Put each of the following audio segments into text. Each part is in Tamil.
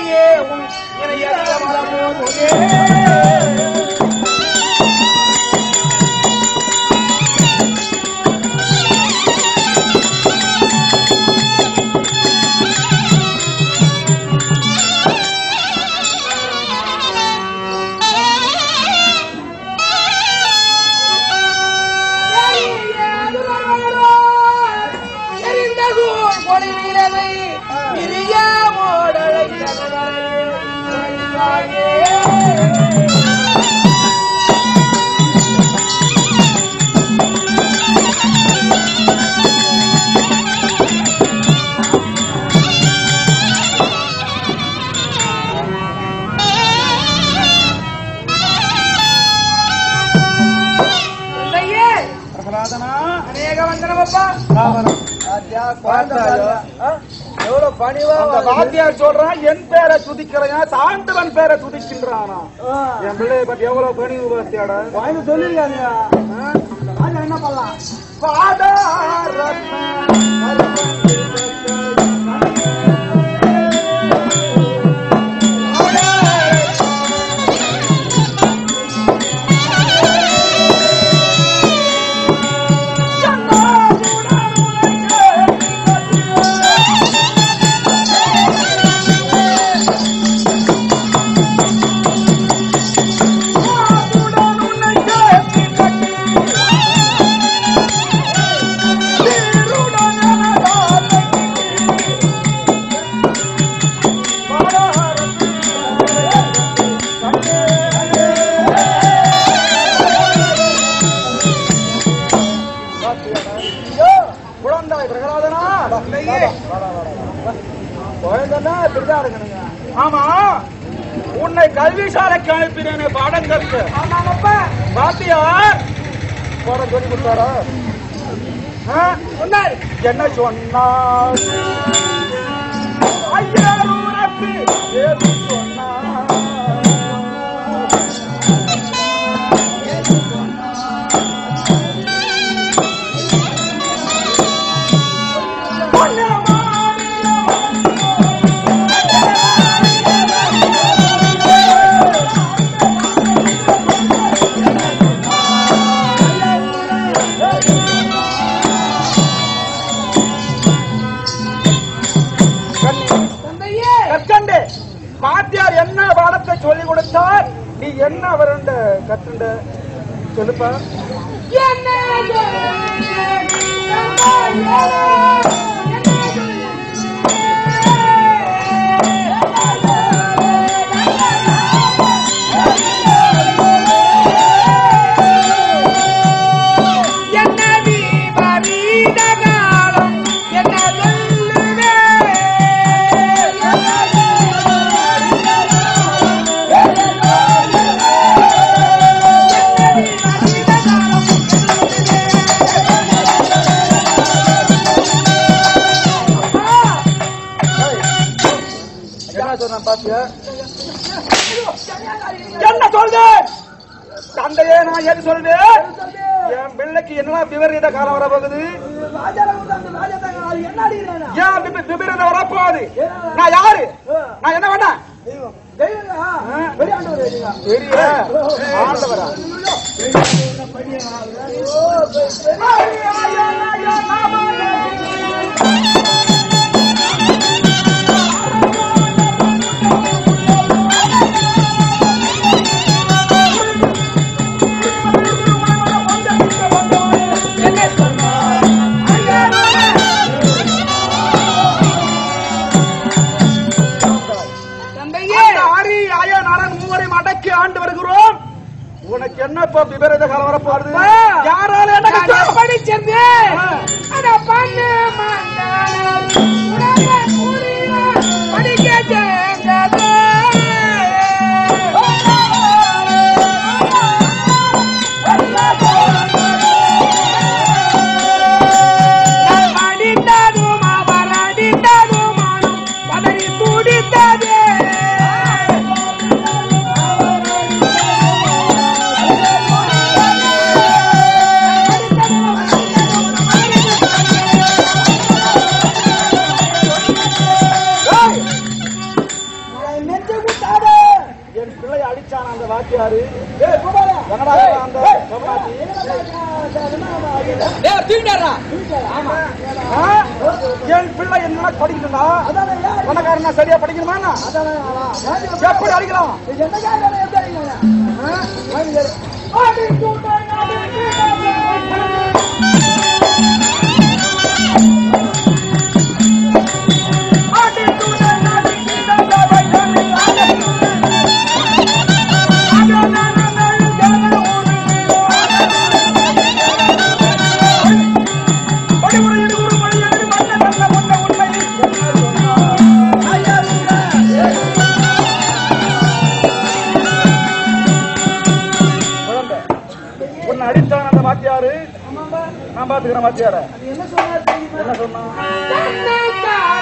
தந்தையே உன் இணைய மலமோதுவே அநேக வந்தனமப்பா எவ்வளவு பணிவா அந்த வாத்தியார் சொல்றான் என் பேரை துதிக்கிறேன் தாண்டவன் பேரை துதிக்கின்றானா என் பிள்ளைய பத்தி எவ்வளவு பணிவு வாத்தியாட வாங்கி சொல்லிருக்காங்க ராஜா என்ன பண்ணலாம் பாதாரத்ன குழந்தாய் பிரகலாதனா குழந்தைன்னா இப்படிதான் இருக்கணுங்க ஆமா உன்னை கல்விசாலைக்கு அனுப்பினேனே பாடம் கற்க வாத்தியார் பாடம் சொல்லி கொடுத்தாரா ஆ? சொன்னார் என்ன சொன்னார் ஐயர் உனக்கு ஏது சொன்னார் கற்கண்டு வாத்தியார் என்ன பாடத்தை சொல்லிக் கொடுத்தார் நீ என்ன அவருண்ட கற்றுண்ட சொல்லுப்பா என்ன சொன்னான் பாத்தியா என்ன சொல்றது தந்தையே நான் எது சொல்றேன் என் பிள்ளைக்கு என்ன விபரீத காலம் வர போகுது ஏன் விப- விபரீதம் வரப்போகுது நான் யாரு நான் என்ன பண்ண பெரிய ஆண்டவரா அந்த ஆரி ஆயா நாராயண மூவரை மடக்கி ஆண்டு வருகிறோம் உனக்கு என்ன இப்ப விபரீத காலம் வரப்போகுது யாரால என்ன படிச்சது அத பண்ணு படிக்க சேர்ந்தது படித்ததும் அவர் அடித்ததும் மனம் பதறி துடித்தது அடிச்சான அந்த வாத்தியாரு ஏய், கோபாலா. என்னடா ஏய், அந்த ஏய், கம்மாட்டி? ஏய் தூக்கிட்டாரா ஆ? என் பிள்ளை என்ன படிக்கணும்னா அதானே, ஏன்? பணக்காரனா சரியா படிக்கணுமா என்ன? அதானே, ஆளா. எப்படி அடிக்கலாம் இது என்ன காரணம் எப்படி அடிக்கலாங்க? ஆ? வாங்கி ஏறு. குழந்தை உன்னை அடிச்சான அந்த வாத்தியாரு நான் பாத்துக்கிறேன் வாத்தியார என்ன சொன்னார் தெரியுமா? என்ன சொன்னான்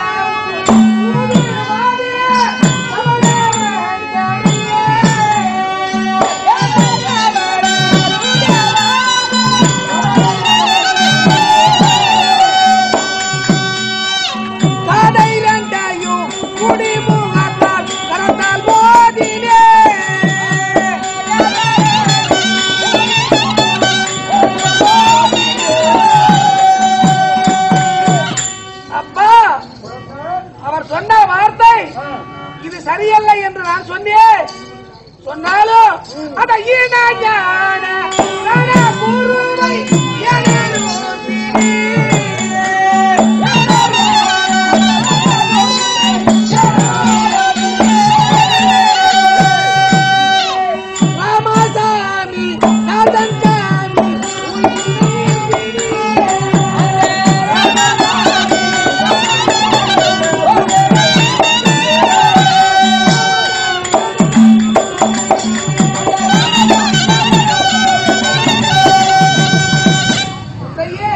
அப்பா அவர் சொன்ன வார்த்தை இது சரியல்ல என்று நான் சொன்னேன் சொன்னாலும் அத ஈன ஞான ஞான குருவை ராமசாமி நாதன்சாமி சரியே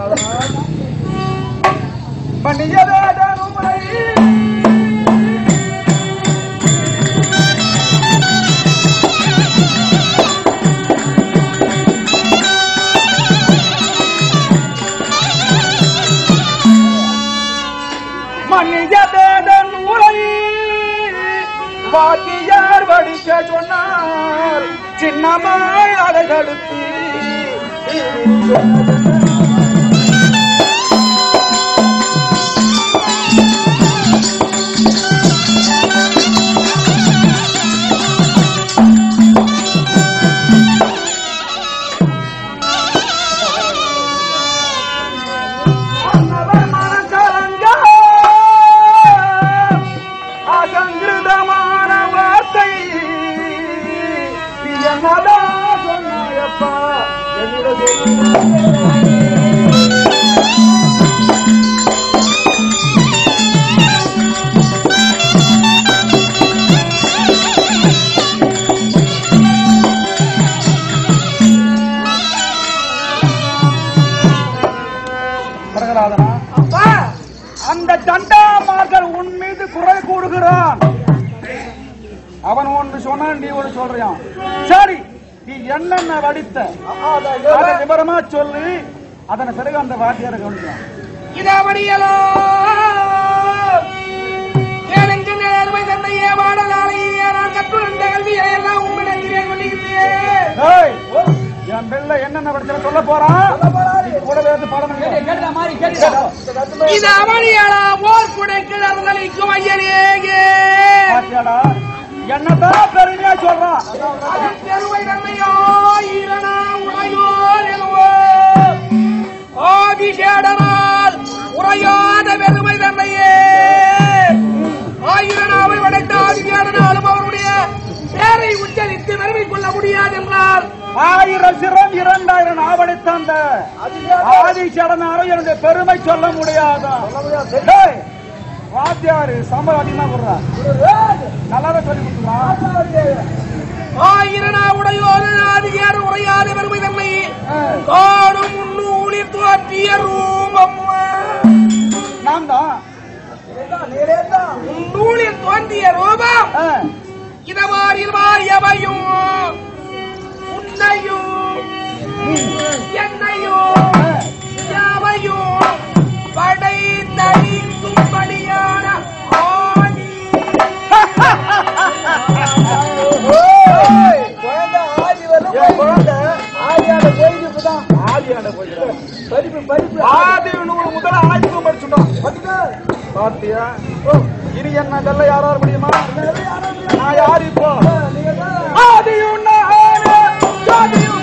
மன்னியதேனும் மன்னியதேதன் உரை வாத்தியார் வடிக்க சொன்னார் சின்னமாய் அதை தடுத்து அன்னவர் மனக்கலங்க அசங்கிருதமான வார்த்தை என்னடா சொன்னாயப்பா என்னிடம் பிரகலாதனா அப்பா அந்த தண்டாமார்கள் உன் மீது குறை கூறுகிறான் அவன் ஒன்று சொன்னான் நீ ஒன்று சொல்றியான் சரி நீ என்னென்ன வடித்த அதை விவரமா சொல்லி அதனை பிறகு அந்த வாத்தியாரை கவனிக்கலாம் இதவடியலோ எனக்கு நேர்மை தன்னையே வாடலாளையே நான் கற்றுணர்ந்த கல்வியை எல்லாம் உம்மிடத்திலே சொல்லுகிறேன் ஏய், என் பிள்ளை என்னென்ன படிச்சா சொல்ல போறான் நீ கூடவே இருந்து பாடம் கேட்டு இது அவனியலா போர் குடைக்கு அவர்களுக்கும் ஐயனேகே பாத்தியாடா என்னதான் பெருமையா சொல்றான் பெருமை தன்மையோ ஈரனா உரையோர் எழுவோ ஆதிசேடனால் உரையாத பெருமை தன்மையே ஆயிரனாவை படைத்த ஆதிசேடனாலும் அவருடைய பேரை உச்சரித்து பெருமை கொள்ள முடியாது என்றால் ஆயிரம் சிரம் இரண்டாயிரம் ஆவணித்த அந்த ஆதிசடனாரும் எனது பெருமை சொல்ல முடியாதான் டேய், வாத்தியாரு சம்பளம் அதிகமா கொடுறா நல்லாவே சொல்லி கொடுத்துருவான் ஆயிரனா உடையோடு ஆதியார் உரையாத பெருமை தன்மை காடும் முன்னூலில் தோற்றிய ரூபம் நான் தான் நூலில் தோன்றிய ரூபம் இதமாரில் மாறியவையும் உன்னையும் என்னையும் யாவையும் படை தடிக்கும்படியான ஆணி பாத்தியா இனி என்ன வெல்ல யாரார் முடியுமா நான் யார் இப்போ ஆதியும் நானே, ஜோதியும்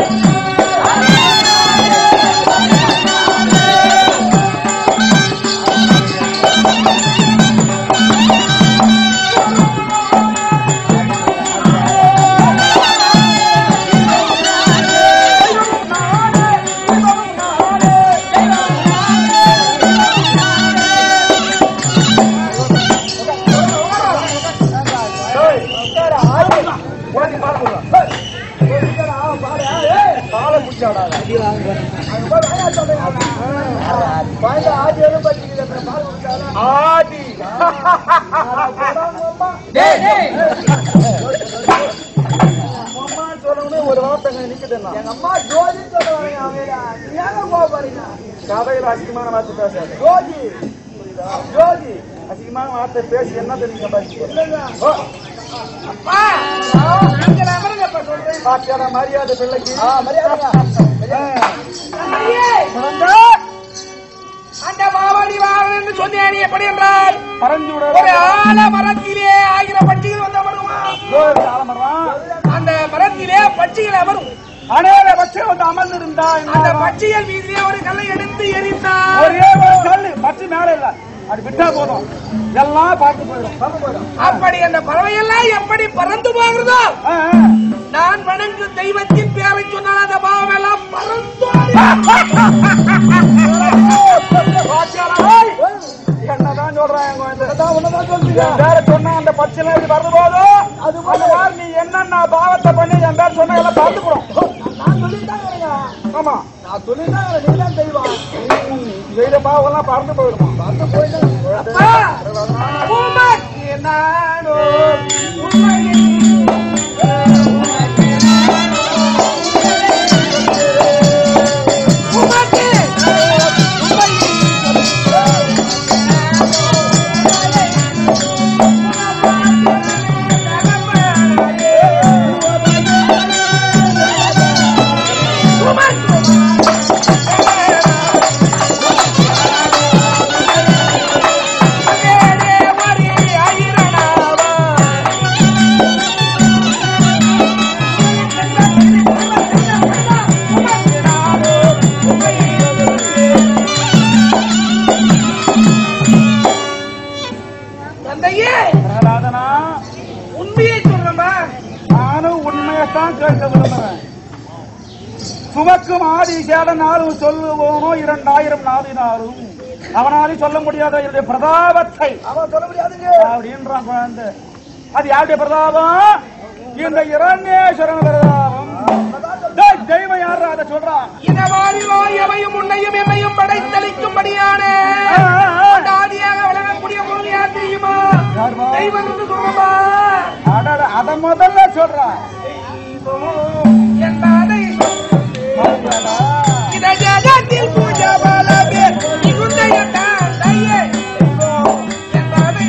உனக்கு பாட முடியும் காலை முடிச்சாடாத ஆதி டேய் டேய் அம்மா சொல்லணும்னு ஒரு வார்த்தை நிக்குதுன்னா எங்க அம்மா ஜோதி சொல்லுவாங்க அவங்க நீ ஏங்க கோபப்படுறீங்க கதையில அசிங்கமான வார்த்தை பேசாது ஜோதி ஜோதி அசிங்கமான வார்த்தை பேசி என்ன தெரியுங்க பாருங்க அப்பா அங்க அமருங்கப்பா சொல்றேன் பாக்கியாத மரியாதை பிள்ளைக்கு ஆ மரியாதை தந்தையே குழந்தை, அந்த மாவாடி வாரன் சொன்னேன் நீ எப்படி என்றால் பறந்து விட ஒரு ஆல மரத்திலே ஆயிரம் பட்சிகள் வந்து அமருமா ஆலமரம் அந்த மரத்திலே பட்சிகள் அமரும் அநேக பட்சம் வந்து அமர்ந்து இருந்தா அந்த பட்சிகள் மீதிலே ஒரு கல்லை எடுத்து எரிந்தார் ஒரே ஒரு கல்லு பட்சி மேல இல்ல அது விட்டா போதும் எல்லாம் பார்த்து போயிடும் பறந்து போயிடும் அப்படி அந்த பறவையெல்லாம் எப்படி பறந்து போகிறதோ ஆ, ஆ. நான் வணங்கும் தெய்வத்தின் பேரை சொன்னால் அந்த பாவம் எல்லாம் பறந்து பாத்தியாடா, ஓய். என்னதான் சொல்றான் என் குழந்தை? உன்னதான் சொல்றீங்க என் பேரை சொன்னா அந்த பட்சிலாம் எப்படி பறந்து போதும் அது மாதிரி நீ என்னென்ன பாவத்தை பண்ணி என் பேர் சொன்னா எல்லாம் பறந்து போடும் நான் சொல்லிட்டாங்க ஆமா நான் சொல்லிட்டாங்க நீ தான் தெய்வம் செய்த பாவம் எல்லாம் பறந்து போயிடுமா வந்து போயிட்டாங்க உமக்கு நானோ உமக்கு தந்தையே பிரகலாதனா உண்மையை சொல்றமா நானும் உண்மையைத்தான் கேட்க விரும்புறேன் சுமக்கும் ஆதி சேடன் நாளும் சொல்லுவோமோ இரண்டாயிரம் நாதினாரும் அவனாலே சொல்ல முடியாத என்னுடைய பிரதாபத்தை அவன் சொல்ல முடியாதுங்க அப்படின்றான் குழந்தை அது யாருடைய பிரதாபம் இந்த இரண்யேஸ்வரன் பிரதாபம் டேய், தெய்வம் யாரா அதை சொல்றான் இந்த மாதிரிலோ எவையும் உன்னையும் எவையும் படைத்தளிக்கும்படியான ஆ, ஆ, ஆ. ஆதியாக விளங்கக்கூடிய பொருள் யார் தெரியுமா யாருமா? தெய்வம் என்று சொல்லுமா அடட, அதை முதல்ல சொல்றான் என்பதை பாத்தியாடா? இந்த ஜகத்தில் பூஜா பலவே மிகுந்தைய தந்தையே என்பதை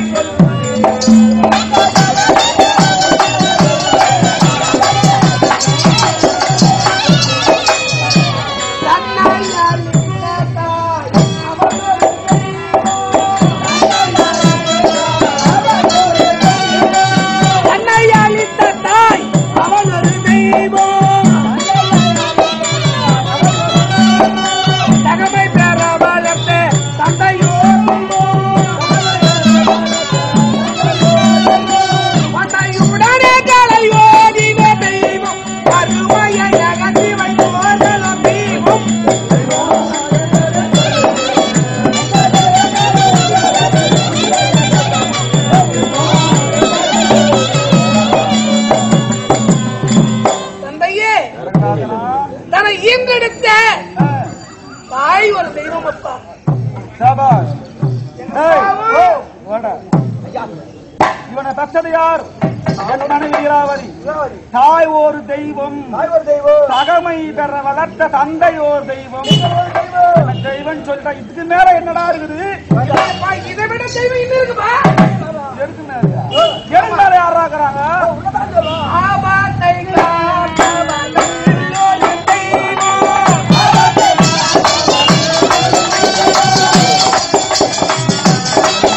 தன்னை அளித்த தாய் அவள் ஒரு தெய்வம் தகமை பெற வளர்த்த தந்தையோ தந்தையுடனே கலையோடின தெய்வம் அருமையை அகற்றி வைப்போர்களும் தெய்வம் தந்தையே பிரகலாதனா, தன்னை ஈன்றெடுத்த ஆ, தாய் ஒரு தெய்வம் அப்பா சபாஷ். டேய், ஓ, வாடா. இவனை பெற்றது யார் என் மனைவி லீலாவதி. தாய் ஒரு தெய்வம் தாய் ஒரு தெய்வம் தகமை பெற வளர்த்த தந்தை ஒரு தெய்வம் ஒரு தெய்வம் அந்த தெய்வம் சொல்லிட்டா இதுக்கு மேல என்னடா இருக்குது அப்பா, இதை விட தெய்வம் இன்னும் இருக்குப்பா எதுக்கு மேல எதுக்கு மேல யாரா இருக்கிறாங்க உன்னதான் சொல்லும் ஆபாத்தை காட்டவன் இன்னொரு தெய்வம் ஆ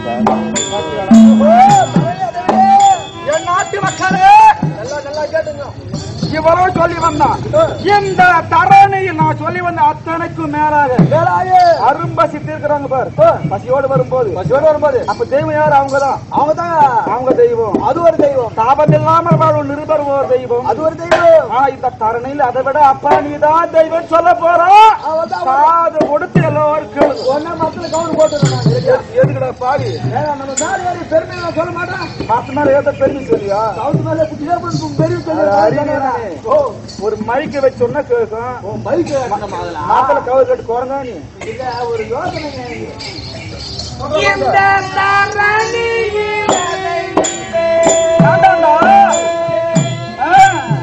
என் நாட்டு மக்களே நல்லா நல்லா கேட்டுங்க இவ்வளவு சொல்லி வந்தான் இந்த தரணியில் நான் சொல்லி வந்த அத்தனைக்கும் மேலாக வேலாயே அரும்பசி தீர்க்கிறாங்க பாரு பசியோடு வரும்போது பசியோடு வரும்போது அப்ப தெய்வம் யார் அவங்கதான் அவங்க தான் அவங்க தெய்வம் அது ஒரு தெய்வம் தாபம் இல்லாமல் வாழும் நிருபர் ஒரு தெய்வம் அது ஒரு தெய்வம் ஆனா இந்த தரணியில் அதை விட அப்பா நீதான் தெய்வம் சொல்ல போறோம் அவதான் காது கொடுத்து எல்லாருக்கும் ஒன்னா மக்களை கவுண்ட் போட்டுருக்காங்க எதுக்குடா பாவி நம்ம நாடு வேறு பெருமை நான் சொல்ல மாட்டேன் மத்த மேல ஏதோ பெருமை சொல்லியா சவுத் மேல குட்டியா பெரிய அது அறிஞர் தானே. ஓ ஒரு மைக்கு வச்சு சொன்னா கேட்கும் ஓ பைக் நம்ம அதுல மாப்பிள்ள கவர் கட்டு குரங்கா நீ இல்ல ஒரு யோசனைங்க இந்த தரணியில் ஆண்டாண்டா. ஆ.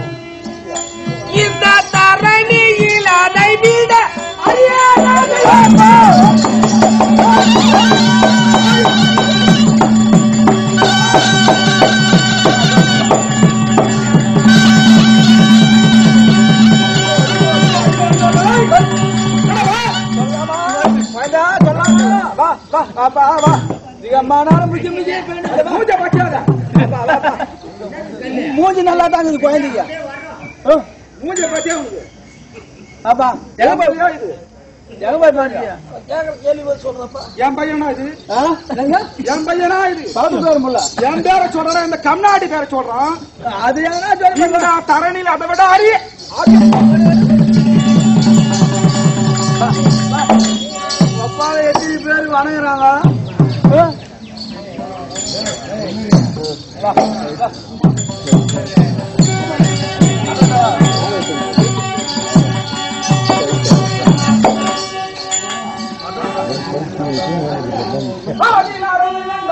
இந்த தரணியில் அதை விட அறியாத வேண்டா சொல்லாமா வா வா வா வா வா நீங்க அம்மானாலும் முக்கிய முக்கிய மூஞ்ச பாக்கியாத. மூஞ்சி நல்லா தான் இருக்குது குழந்தைங்க மூஞ்ச பாத்தியா உனக்கு? அப்பா என் பையனா இது? எங்க போய் பாருங்க கேக்குற கேள்வி சொல்றப்பா என் பையனா இது? என்னங்க என் பையனா இது? பார்த்து வர முடியல என் பேரை சொல்றேன் இந்த கம்நாடி பேரை சொல்றான் அது எங்கன்னா சொல்ல இந்த தரணியில் அதை விட அறிய அப்பாவை எத்தனை பேர் வணங்குறாங்க பதினாறு